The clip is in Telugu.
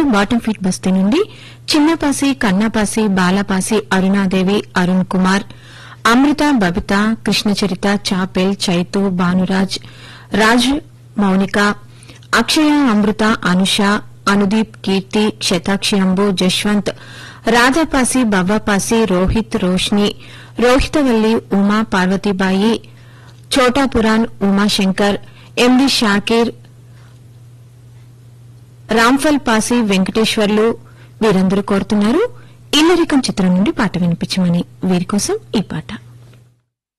బాటం ఫీట్ బస్తీ నుండి చిన్నపాసి కన్నపాసి బాలపాసి అరుణాదేవి అరుణ్ కుమార్ అమృత బబిత కృష్ణచరిత చాపెల్ చైతు భానురాజ్ రాజ్ మౌనిక అక్షయ అమృత అనుష అనుదీప్ కీర్తి క్షతాక్షి అంబు జశ్వంత్ రాధాపాసి బవ్వపాసి రోహిత్ రోష్ని రోహితవల్లి ఉమా పార్వతీబాయి ఛోటాపురాన్ ఉమాశంకర్ ఎండి షాకీర్ రాంఫల్ పాసి వెంకటేశ్వర్లు వీరందరూ కోరుతున్నారు ఇల్లరికం చిత్రం నుండి పాట వినిపించమని వీరి కోసం ఈ పాట